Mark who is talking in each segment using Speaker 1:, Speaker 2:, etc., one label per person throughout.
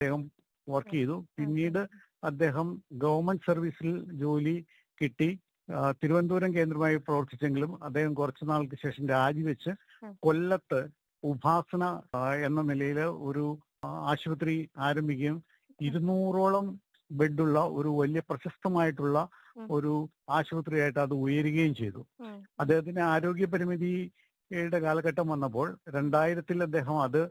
Speaker 1: അദ്ദേഹം വർക്ക് ചെയ്തു പിന്നീട് അദ്ദേഹം ഗവൺമെന്റ് സർവീസിൽ ജോലി കിട്ടി ആ, തിരുവനന്തപുരം കേന്ദ്രമായി പ്രവർത്തിച്ചെങ്കിലും അദ്ദേഹം കുറച്ചു നാൾക്ക് ശേഷം രാജിവെച്ച്
Speaker 2: ഉം.
Speaker 1: കൊല്ലത്ത് ഉപാസന ആ, എന്ന നിലയിൽ ഒരു ആ, ആശുപത്രി ആരംഭിക്കുകയും ഇരുന്നൂറോളം ബെഡുള്ള ഒരു വലിയ പ്രശസ്തമായിട്ടുള്ള
Speaker 2: ഉം.
Speaker 1: ഒരു ആശുപത്രിയായിട്ട് അത് ഉയരുകയും ചെയ്തു
Speaker 2: ഉം.
Speaker 1: അദ്ദേഹത്തിന് ആരോഗ്യ പരിമിതിയുടെ കാലഘട്ടം വന്നപ്പോൾ രണ്ടായിരത്തിൽ അദ്ദേഹം അത്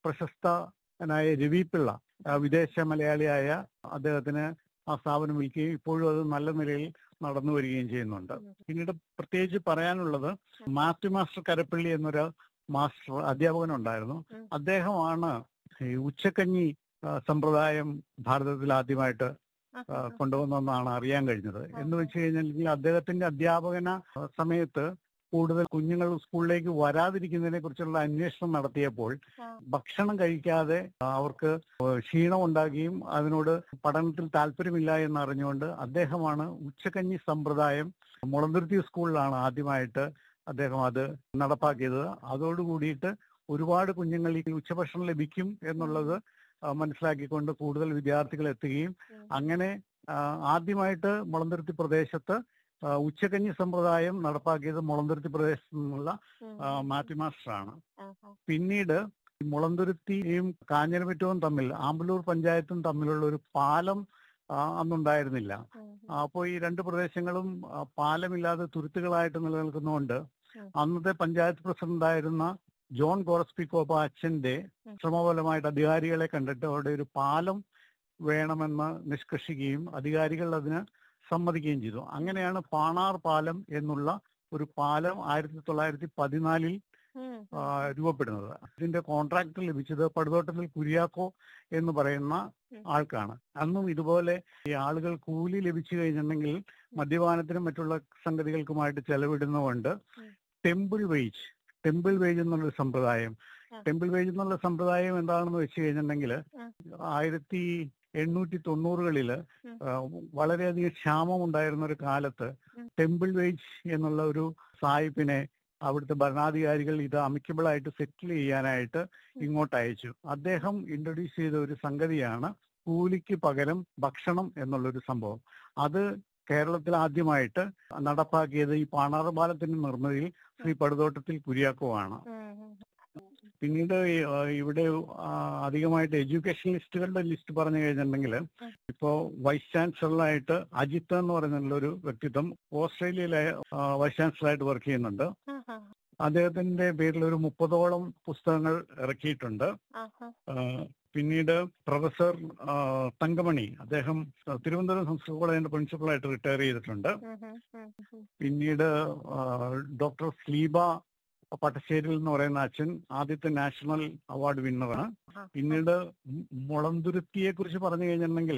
Speaker 1: പ്രശസ്തനായ രവി പിള്ള ആ, വിദേശ മലയാളിയായ അദ്ദേഹത്തിന് ആ സ്ഥാപനം വിൽക്കുകയും ഇപ്പോഴും അത് നല്ല നിലയിൽ നടന്നു വരികയും ചെയ്യുന്നുണ്ട് പിന്നീട് പ്രത്യേകിച്ച് പറയാനുള്ളത് മാത്യു മാസ്റ്റർ കരപ്പള്ളി എന്നൊരു മാസ്റ്റർ അധ്യാപകനുണ്ടായിരുന്നു
Speaker 2: ഉം.
Speaker 1: അദ്ദേഹമാണ് ഈ ഉച്ചക്കഞ്ഞി ആ, സമ്പ്രദായം ഭാരതത്തിൽ ആദ്യമായിട്ട് ആ, കൊണ്ടുവന്നെന്നാണ് അറിയാൻ കഴിഞ്ഞത് എന്ന് വെച്ച് കഴിഞ്ഞാൽ അദ്ദേഹത്തിന്റെ അധ്യാപകന സമയത്ത് കൂടുതൽ കുഞ്ഞുങ്ങൾ സ്കൂളിലേക്ക് വരാതിരിക്കുന്നതിനെ കുറിച്ചുള്ള അന്വേഷണം നടത്തിയപ്പോൾ
Speaker 2: ആ.
Speaker 1: ഭക്ഷണം കഴിക്കാതെ അവർക്ക് ക്ഷീണം ഉണ്ടാകുകയും അതിനോട് പഠനത്തിൽ താല്പര്യമില്ല എന്ന് അറിഞ്ഞുകൊണ്ട് അദ്ദേഹമാണ് ഉച്ചക്കഞ്ഞി സമ്പ്രദായം മുളന്തുരുത്തി സ്കൂളിലാണ് ആദ്യമായിട്ട് അദ്ദേഹം അത് നടപ്പാക്കിയത് അതോടുകൂടിയിട്ട് ഒരുപാട് കുഞ്ഞുങ്ങൾ ഈ ഉച്ചഭക്ഷണം ലഭിക്കും എന്നുള്ളത് ആ, മനസ്സിലാക്കിക്കൊണ്ട് കൂടുതൽ വിദ്യാർത്ഥികൾ എത്തുകയും
Speaker 2: ഉം.
Speaker 1: അങ്ങനെ ആ, ആദ്യമായിട്ട് മുളന്തുരുത്തി പ്രദേശത്ത് ആ, ഉച്ചക്കഞ്ഞി സമ്പ്രദായം നടപ്പാക്കിയത് മുളന്തുരുത്തി പ്രദേശത്തു നിന്നുള്ള
Speaker 2: ഉം.
Speaker 1: ആ, മാത്യു മാസ്റ്ററാണ്
Speaker 2: ആഹാ.
Speaker 1: പിന്നീട് ഈ മുളന്തുരുത്തിയും കാഞ്ഞിരമറ്റവും തമ്മിൽ ആമ്പലൂർ പഞ്ചായത്തും തമ്മിലുള്ള ഒരു പാലം ആ, അന്നുണ്ടായിരുന്നില്ല
Speaker 2: ഉം.
Speaker 1: അപ്പോൾ ഈ രണ്ട് പ്രദേശങ്ങളും ആ, പാലമില്ലാതെ തുരുത്തുകളായിട്ട് നിലനിൽക്കുന്നതുകൊണ്ട്
Speaker 2: ഉം.
Speaker 1: അന്നത്തെ പഞ്ചായത്ത് പ്രസിഡന്റായിരുന്ന ജോൺ ഗോറസ്പിക്കോപ്പ അച്ഛന്റെ
Speaker 2: ഉം.
Speaker 1: ശ്രമഫലമായിട്ട് അധികാരികളെ കണ്ടിട്ട് അവിടെ ഒരു പാലം വേണമെന്ന് നിഷ്കർഷിക്കുകയും അധികാരികൾ അതിന് സമ്മതിക്കുകയും ചെയ്തു അങ്ങനെയാണ് പാണാർ പാലം എന്നുള്ള ഒരു പാലം ആയിരത്തി തൊള്ളായിരത്തി പതിനാലിൽ
Speaker 2: ഉം.
Speaker 1: ആ, രൂപപ്പെടുന്നത് ഇതിന്റെ കോൺട്രാക്ട് ലഭിച്ചത് പടുതോട്ടത്തിൽ കുര്യാക്കോ എന്ന് പറയുന്ന
Speaker 2: ഉം.
Speaker 1: ആൾക്കാണ് അന്നും ഇതുപോലെ ഈ ആളുകൾ കൂലി ലഭിച്ചു കഴിഞ്ഞിട്ടുണ്ടെങ്കിൽ മദ്യപാനത്തിനും മറ്റുള്ള സംഗതികൾക്കുമായിട്ട് ചെലവിടുന്നതുകൊണ്ട്
Speaker 2: ഉം.
Speaker 1: ടെമ്പിൾ വേജ് ടെമ്പിൾ വേജ് എന്നുള്ളൊരു സമ്പ്രദായം
Speaker 2: ആ.
Speaker 1: ടെമ്പിൾ വേജ് എന്നുള്ള സമ്പ്രദായം എന്താണെന്ന് വെച്ച് കഴിഞ്ഞിട്ടുണ്ടെങ്കിൽ
Speaker 2: ആ.
Speaker 1: ആയിരത്തി എണ്ണൂറ്റി തൊണ്ണൂറുകളില്
Speaker 2: ഉം.
Speaker 1: ആ, വളരെയധികം ക്ഷാമം ഉണ്ടായിരുന്ന ഒരു കാലത്ത്
Speaker 2: ഉം.
Speaker 1: ടെമ്പിൾ വേജ് എന്നുള്ള ഒരു സാഹിബിനെ അവിടുത്തെ ഭരണാധികാരികൾ ഇത് അമിക്കബിൾ ആയിട്ട് സെറ്റിൽ ചെയ്യാനായിട്ട് ഇങ്ങോട്ട് അയച്ചു അദ്ദേഹം ഇൻട്രൊഡ്യൂസ് ചെയ്ത ഒരു സംഗതിയാണ് കൂലിക്ക് പകരം ഭക്ഷണം എന്നുള്ളൊരു സംഭവം അത് കേരളത്തിൽ ആദ്യമായിട്ട് നടപ്പാക്കിയത് ഈ പാണാറ് പാലത്തിന്റെ നിർമ്മിതിയിൽ ശ്രീ പടുതോട്ടത്തിൽ കുര്യാക്കോ ആണ്
Speaker 2: ഉം. ഉം.
Speaker 1: പിന്നീട് ഈ, ആ, ഇവിടെ ആ, അധികമായിട്ട് എഡ്യൂക്കേഷൻ ലിസ്റ്റുകളുടെ ലിസ്റ്റ് പറഞ്ഞു കഴിഞ്ഞിട്ടുണ്ടെങ്കിൽ
Speaker 2: ഉം.
Speaker 1: ഇപ്പോ വൈസ് ചാൻസലറായിട്ട് അജിത്ത് എന്ന് പറയുന്ന ഒരു വ്യക്തിത്വം ഓസ്ട്രേലിയയിലെ ആ, വൈസ് ചാൻസലറായിട്ട് വർക്ക് ചെയ്യുന്നുണ്ട്
Speaker 2: ആഹാ.
Speaker 1: അദ്ദേഹത്തിന്റെ പേരിൽ ഒരു മുപ്പതോളം പുസ്തകങ്ങൾ ഇറക്കിയിട്ടുണ്ട്
Speaker 2: ആഹാ.
Speaker 1: ആ, പിന്നീട് പ്രൊഫസർ ആ, തങ്കമണി അദ്ദേഹം തിരുവനന്തപുരം സംസ്കൃത കോളേജിന്റെ പ്രിൻസിപ്പളായിട്ട് റിട്ടയർ ചെയ്തിട്ടുണ്ട്
Speaker 2: ഉം. ഉം. ഉം. ഉം.
Speaker 1: പിന്നീട് ആ, ഡോക്ടർ സ്ലീബ പട്ടശ്ശേരിൽ എന്ന് പറയുന്ന അച്ഛൻ ആദ്യത്തെ നാഷണൽ അവാർഡ് വിന്നറാണ്
Speaker 2: ആ.
Speaker 1: പിന്നീട് മുളന്തുരുത്തിയെ കുറിച്ച് പറഞ്ഞു കഴിഞ്ഞിട്ടുണ്ടെങ്കിൽ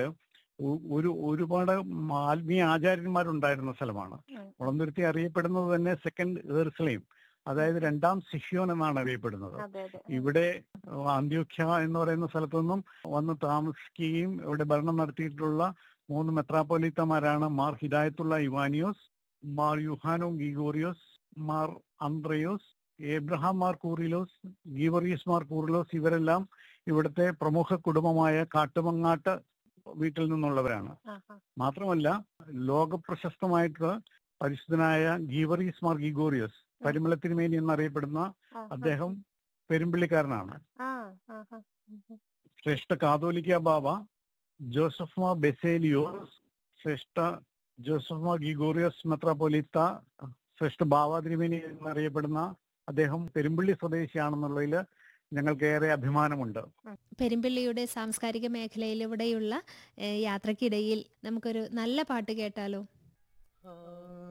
Speaker 1: ഒരു ഒരുപാട് ആത്മീയ ആചാര്യന്മാരുണ്ടായിരുന്ന സ്ഥലമാണ്
Speaker 2: ഉം.
Speaker 1: മുളന്തുരുത്തി അറിയപ്പെടുന്നത് തന്നെ സെക്കൻഡ് ഏർസ്ലെയും അതായത് രണ്ടാം ശിഷ്യോൻ എന്നാണ് അറിയപ്പെടുന്നത്
Speaker 2: അതെ അതെ
Speaker 1: ഇവിടെ അന്ത്യോഖ്യ എന്ന് പറയുന്ന സ്ഥലത്തു നിന്നും വന്ന് താമസിക്കുകയും ഇവിടെ ഭരണം നടത്തിയിട്ടുള്ള മൂന്ന് മെത്രാപ്പൊലീത്തമാരാണ് മാർ ഹിദായത്തുള്ള ഇവാനിയോസ് മാർ യുഹാനോ ഗിഗോറിയോസ് മാർ അന്ത്രയോസ് ഏബ്രഹാം മാർ കൂറിലോസ് ഗീവറിയസ് മാർ കൂറിലോസ് ഇവരെല്ലാം ഇവിടുത്തെ പ്രമുഖ കുടുംബമായ കാട്ടുമങ്ങാട്ട് വീട്ടിൽ നിന്നുള്ളവരാണ്
Speaker 2: ആഹാ.
Speaker 1: മാത്രമല്ല ലോകപ്രശസ്തമായിട്ടുള്ള പരിശുദ്ധനായ ഗീവറീസ് മാർ ഗിഗോറിയസ് പരിമള തിരുമേനി എന്നറിയപ്പെടുന്ന
Speaker 2: ആഹാ.
Speaker 1: അദ്ദേഹം പെരുമ്പിള്ളിക്കാരനാണ്
Speaker 2: ആ ആഹാ. ഉം. ഉം.
Speaker 1: ശ്രേഷ്ഠ കാതോലിക്ക ബാബ ജോസഫ് മാർ ബെസേലിയോസ് ശ്രേഷ്ഠ ജോസഫ് മാർ ഗിഗോറിയസ് മെത്രാപ്പൊലിത്ത ശ്രേഷ്ഠ ബാബ തിരുമേനി എന്നറിയപ്പെടുന്ന അദ്ദേഹം പെരുമ്പിള്ളി സ്വദേശിയാണെന്നുള്ളതിൽ ഞങ്ങൾക്ക് ഏറെ അഭിമാനമുണ്ട്
Speaker 3: പെരുമ്പിള്ളിയുടെ സാംസ്കാരിക മേഖലയിലൂടെയുള്ള ഏഹ്, യാത്രക്കിടയിൽ നമുക്കൊരു നല്ല പാട്ട് കേട്ടാലോ
Speaker 4: ആ